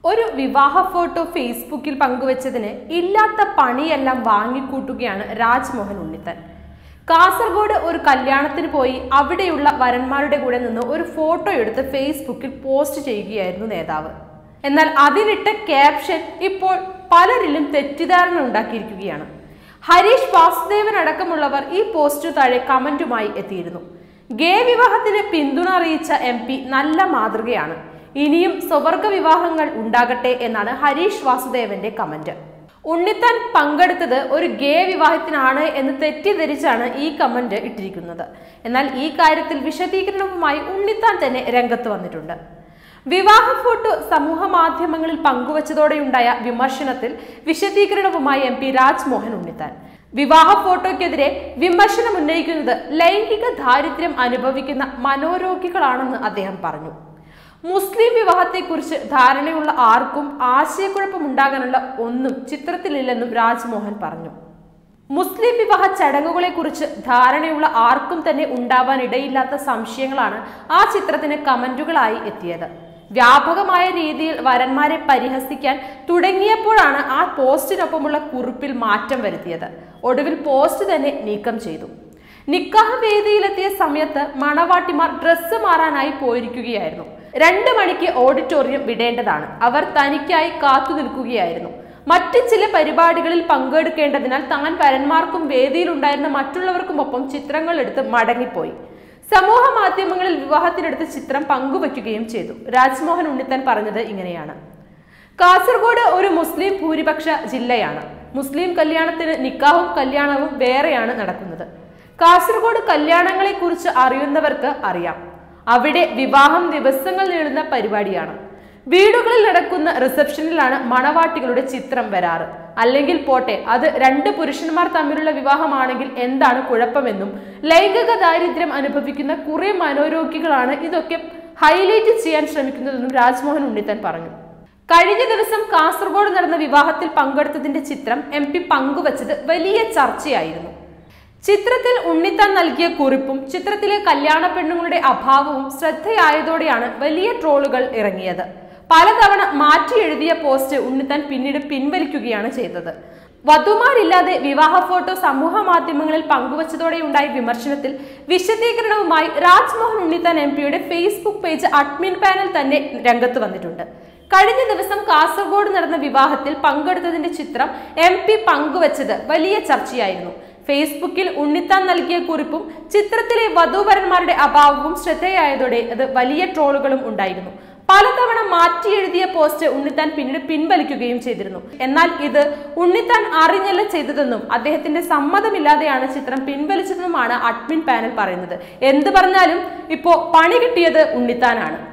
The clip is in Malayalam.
ഒരു വിവാഹ ഫോട്ടോ ഫേസ്ബുക്കിൽ പങ്കുവച്ചതിന് ഇല്ലാത്ത പണിയെല്ലാം വാങ്ങിക്കൂട്ടുകയാണ് രാജ്മോഹൻ ഉണ്ണിത്തൻ കാസർഗോഡ് ഒരു കല്യാണത്തിന് പോയി അവിടെയുള്ള വരന്മാരുടെ കൂടെ നിന്ന് ഒരു ഫോട്ടോ എടുത്ത് ഫേസ്ബുക്കിൽ പോസ്റ്റ് ചെയ്യുകയായിരുന്നു നേതാവ് എന്നാൽ അതിനിട്ട ക്യാപ്ഷൻ ഇപ്പോൾ പലരിലും തെറ്റിദ്ധാരണ ഉണ്ടാക്കിയിരിക്കുകയാണ് ഹരീഷ് വാസുദേവൻ അടക്കമുള്ളവർ ഈ പോസ്റ്റ് താഴെ കമന്റുമായി എത്തിയിരുന്നു ഗേ വിവാഹത്തിന് പിന്തുണ അറിയിച്ച എം പി നല്ല മാതൃകയാണ് ഇനിയും സ്വവർഗ വിവാഹങ്ങൾ ഉണ്ടാകട്ടെ എന്നാണ് ഹരീഷ് വാസുദേവന്റെ കമന്റ് ഉണ്ണിത്താൻ പങ്കെടുത്തത് ഒരു ഗേ വിവാഹത്തിനാണ് എന്ന് തെറ്റിദ്ധരിച്ചാണ് ഈ കമന്റ് ഇട്ടിരിക്കുന്നത് എന്നാൽ ഈ കാര്യത്തിൽ വിശദീകരണവുമായി ഉണ്ണിത്താൻ തന്നെ രംഗത്ത് വന്നിട്ടുണ്ട് വിവാഹ ഫോട്ടോ സമൂഹ മാധ്യമങ്ങളിൽ പങ്കുവച്ചതോടെയുണ്ടായ വിമർശനത്തിൽ വിശദീകരണവുമായി എം പി രാജ്മോഹൻ ഉണ്ണിത്താൻ വിവാഹ ഫോട്ടോയ്ക്കെതിരെ വിമർശനം ഉന്നയിക്കുന്നത് ലൈംഗിക ദാരിദ്ര്യം അനുഭവിക്കുന്ന മനോരോഗികളാണെന്ന് അദ്ദേഹം പറഞ്ഞു മുസ്ലിം വിവാഹത്തെക്കുറിച്ച് ധാരണയുള്ള ആർക്കും ആശയക്കുഴപ്പമുണ്ടാകാനുള്ള ഒന്നും ചിത്രത്തിലില്ലെന്നും രാജ്മോഹൻ പറഞ്ഞു മുസ്ലിം വിവാഹ ചടങ്ങുകളെക്കുറിച്ച് ധാരണയുള്ള ആർക്കും തന്നെ ഉണ്ടാവാൻ ഇടയില്ലാത്ത സംശയങ്ങളാണ് ആ ചിത്രത്തിന് കമന്റുകളായി എത്തിയത് വ്യാപകമായ രീതിയിൽ വരന്മാരെ പരിഹസിക്കാൻ തുടങ്ങിയപ്പോഴാണ് ആ പോസ്റ്റിനൊപ്പമുള്ള കുറിപ്പിൽ മാറ്റം വരുത്തിയത് ഒടുവിൽ പോസ്റ്റ് തന്നെ നീക്കം ചെയ്തു നിക്കാഹ് വേദിയിലെത്തിയ സമയത്ത് മണവാട്ടിമാർ ഡ്രസ്സ് മാറാനായി പോയിരിക്കുകയായിരുന്നു രണ്ട് മണിക്ക് ഓഡിറ്റോറിയം വിടേണ്ടതാണ് അവർ തനിക്കായി കാത്തു നിൽക്കുകയായിരുന്നു മറ്റ് ചില പരിപാടികളിൽ പങ്കെടുക്കേണ്ടതിനാൽ താൻ വരന്മാർക്കും വേദിയിലുണ്ടായിരുന്ന മറ്റുള്ളവർക്കുമൊപ്പം ചിത്രങ്ങൾ എടുത്ത് മടങ്ങിപ്പോയി സമൂഹ മാധ്യമങ്ങളിൽ വിവാഹത്തിനെടുത്ത ചിത്രം പങ്കുവയ്ക്കുകയും ചെയ്തു രാജ്മോഹൻ ഉണ്ണിത്താൻ പറഞ്ഞത് ഇങ്ങനെയാണ് കാസർഗോഡ് ഒരു മുസ്ലിം ഭൂരിപക്ഷ ജില്ലയാണ് മുസ്ലിം കല്യാണത്തിന് നിക്കാഹും കല്യാണവും വേറെയാണ് നടക്കുന്നത് കാസർഗോഡ് കല്യാണങ്ങളെ കുറിച്ച് അറിയുന്നവർക്ക് അറിയാം അവിടെ വിവാഹം ദിവസങ്ങൾ നീളുന്ന പരിപാടിയാണ് വീടുകളിൽ നടക്കുന്ന റിസപ്ഷനിലാണ് മണവാട്ടികളുടെ ചിത്രം വരാറ് അല്ലെങ്കിൽ പോട്ടെ അത് രണ്ട് പുരുഷന്മാർ തമ്മിലുള്ള വിവാഹമാണെങ്കിൽ എന്താണ് കുഴപ്പമെന്നും ലൈംഗിക ദാരിദ്ര്യം അനുഭവിക്കുന്ന കുറെ മനോരോഗികളാണ് ഇതൊക്കെ ഹൈലൈറ്റ് ചെയ്യാൻ ശ്രമിക്കുന്നതെന്നും രാജ്മോഹൻ ഉണ്ണിത്താൻ പറഞ്ഞു കഴിഞ്ഞ ദിവസം കാസർഗോഡ് നടന്ന വിവാഹത്തിൽ പങ്കെടുത്തതിന്റെ ചിത്രം എം പി പങ്കുവച്ചത് വലിയ ചർച്ചയായിരുന്നു ചിത്രത്തിൽ ഉണ്ണിത്താൻ നൽകിയ കുറിപ്പും ചിത്രത്തിലെ കല്യാണ പെണ്ണുങ്ങളുടെ അഭാവവും ശ്രദ്ധയായതോടെയാണ് വലിയ ട്രോളുകൾ ഇറങ്ങിയത് പലതവണ മാറ്റി എഴുതിയ പോസ്റ്റ് ഉണ്ണിത്താൻ പിന്നീട് പിൻവലിക്കുകയാണ് ചെയ്തത് വധുമാരില്ലാതെ വിവാഹ ഫോട്ടോ സമൂഹ മാധ്യമങ്ങളിൽ പങ്കുവച്ചതോടെയുണ്ടായ വിമർശനത്തിൽ വിശദീകരണവുമായി രാജ്മോഹൻ ഉണ്ണിത്താൻ എം പിയുടെ ഫേസ്ബുക്ക് പേജ് അഡ്മിൻ പാനൽ തന്നെ രംഗത്ത് വന്നിട്ടുണ്ട് കഴിഞ്ഞ ദിവസം കാസർഗോഡ് നടന്ന വിവാഹത്തിൽ പങ്കെടുത്തതിന്റെ ചിത്രം എം പി പങ്കുവച്ചത് വലിയ ചർച്ചയായിരുന്നു ഫേസ്ബുക്കിൽ ഉണ്ണിത്താൻ നൽകിയ കുറിപ്പും ചിത്രത്തിലെ വധൂവരന്മാരുടെ അഭാവവും ശ്രദ്ധയായതോടെ അത് വലിയ ട്രോളുകളും ഉണ്ടായിരുന്നു പലതവണ മാറ്റി എഴുതിയ പോസ്റ്റ് ഉണ്ണിത്താൻ പിന്നീട് പിൻവലിക്കുകയും ചെയ്തിരുന്നു എന്നാൽ ഇത് ഉണ്ണിത്താൻ അറിഞ്ഞല്ല ചെയ്തതെന്നും അദ്ദേഹത്തിന്റെ സമ്മതമില്ലാതെയാണ് ചിത്രം പിൻവലിച്ചതെന്നുമാണ് അഡ്മിൻ പാനൽ പറയുന്നത് എന്ത് പറഞ്ഞാലും ഇപ്പോ പണി കിട്ടിയത് ഉണ്ണിത്താനാണ്